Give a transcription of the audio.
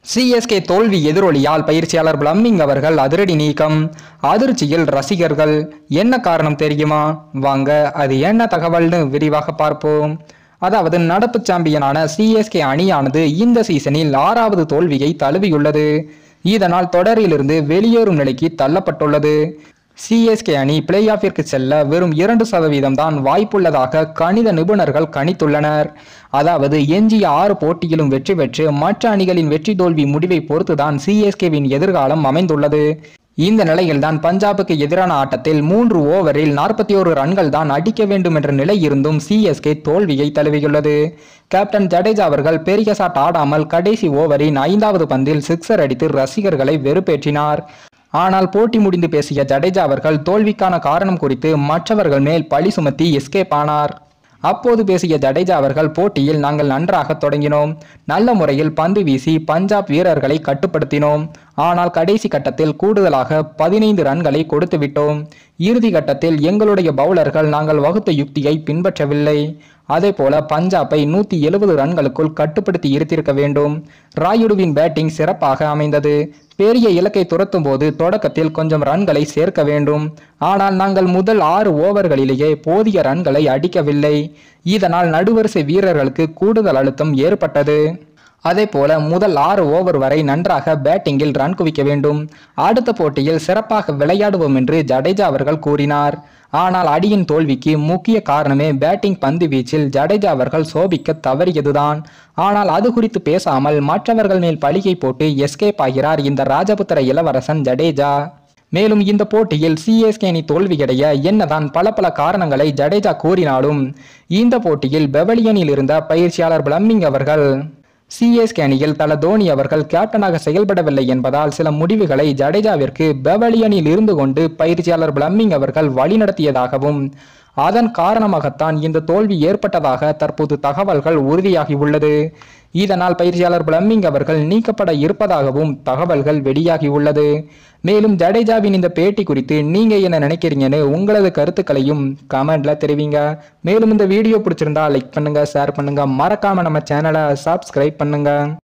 CSK தோல்வி எதிரொலியால் பயிற்சியாளர் plumbing அவர்கள் அதிரடி நீக்கம் அதிர்ச்சியில் ரசிகர்கள் என்ன காரணம் தெரியுமா வாங்க அது என்ன தகவல்னு விரிவாக பார்ப்போம் அதாவது நடப்பு சாம்பியனான சிஎஸ்கே அணியானது இந்த சீசனில் ஆறாவது தோல்வியை தழுவியுள்ளது இதனால் தொடரிலிருந்து வெளியேறும் நிலைக்கு தள்ளப்பட்டுள்ளது சிஎஸ்கே அணி பிளே ஆஃபிற்கு செல்ல வெறும் இரண்டு சதவீதம் தான் வாய்ப்புள்ளதாக கணித நிபுணர்கள் கணித்துள்ளனர் அதாவது எஞ்சிய ஆறு போட்டியிலும் வெற்றி பெற்று மற்ற அணிகளின் வெற்றி தோல்வி முடிவை பொறுத்துதான் சிஎஸ்கேவின் எதிர்காலம் அமைந்துள்ளது இந்த நிலையில்தான் பஞ்சாபுக்கு எதிரான ஆட்டத்தில் மூன்று ஓவரில் நாற்பத்தி ஒரு ரன்கள் தான் அடிக்க வேண்டும் என்ற நிலை இருந்தும் சிஎஸ்கே தோல்வியை தழுவியுள்ளது கேப்டன் ஜடேஜா அவர்கள் பெரிய ஷாட் ஆடாமல் கடைசி ஓவரின் ஐந்தாவது பந்தில் சிக்ஸர் அடித்து ரசிகர்களை வெறுப்பேற்றினார் ஆனால் போட்டி முடிந்து பேசிய ஜடேஜா அவர்கள் தோல்விக்கான காரணம் குறித்து மற்றவர்கள் மேல் பழி சுமத்தி எஸ்கேப் ஆனார் அப்போது பேசிய ஜடேஜா அவர்கள் போட்டியில் நாங்கள் நன்றாக தொடங்கினோம் நல்ல முறையில் பந்து வீசி பஞ்சாப் வீரர்களை கட்டுப்படுத்தினோம் ஆனால் கடைசி கட்டத்தில் கூடுதலாக பதினைந்து ரன்களை கொடுத்து விட்டோம் இறுதி கட்டத்தில் எங்களுடைய பவுலர்கள் நாங்கள் வகுத்த யுக்தியை பின்பற்றவில்லை அதே போல பஞ்சாபை நூத்தி எழுபது ரன்களுக்குள் கட்டுப்படுத்தி இருத்திருக்க வேண்டும் ராயுடுவின் பேட்டிங் சிறப்பாக அமைந்தது பெரிய இலக்கை துரத்தும் போது தொடக்கத்தில் கொஞ்சம் ரன்களை சேர்க்க வேண்டும் ஆனால் நாங்கள் முதல் ஆறு ஓவர்களிலேயே போதிய ரன்களை அடிக்கவில்லை இதனால் நடுவரிசை வீரர்களுக்கு கூடுதல் அழுத்தம் ஏற்பட்டது அதே போல முதல் ஆறு ஓவர் வரை நன்றாக பேட்டிங்கில் ரன் குவிக்க வேண்டும் அடுத்த போட்டியில் சிறப்பாக விளையாடுவோம் என்று ஜடேஜா அவர்கள் கூறினார் ஆனால் அடியின் தோல்விக்கு முக்கிய காரணமே பேட்டிங் பந்து வீச்சில் ஜடேஜா அவர்கள் சோபிக்க தவறியதுதான் ஆனால் அது குறித்து பேசாமல் மற்றவர்கள் மேல் பழியை போட்டு எஸ்கேப் ஆகிறார் இந்த ராஜபுத்திர இளவரசன் ஜடேஜா மேலும் இந்த போட்டியில் சிஎஸ்கே அணி தோல்வியடைய என்னதான் பல பல காரணங்களை ஜடேஜா கூறினாலும் இந்த போட்டியில் பெவலியனில் இருந்த பயிற்சியாளர் பிளம்மிங் அவர்கள் சிஎஸ்கே அணியில் தல தோனி அவர்கள் கேப்டனாக செயல்படவில்லை என்பதால் சில முடிவுகளை ஜடேஜாவிற்கு பெவலியனில் இருந்து கொண்டு பயிற்சியாளர் பிளம்மிங் அவர்கள் வழிநடத்தியதாகவும் அதன் காரணமாகத்தான் இந்த தோல்வி ஏற்பட்டதாக தற்போது தகவல்கள் உறுதியாகி உள்ளது இதனால் பயிற்சியாளர் பிளம்மிங் அவர்கள் நீக்கப்பட இருப்பதாகவும் தகவல்கள் வெளியாகி உள்ளது மேலும் ஜடேஜாவின் இந்த பேட்டி குறித்து நீங்க என்ன நினைக்கிறீங்கன்னு உங்களது கருத்துக்களையும் கமெண்ட்ல தெரிவிங்க மேலும் இந்த வீடியோ பிடிச்சிருந்தா லைக் பண்ணுங்க ஷேர் பண்ணுங்க மறக்காம நம்ம சேனலை சப்ஸ்கிரைப் பண்ணுங்க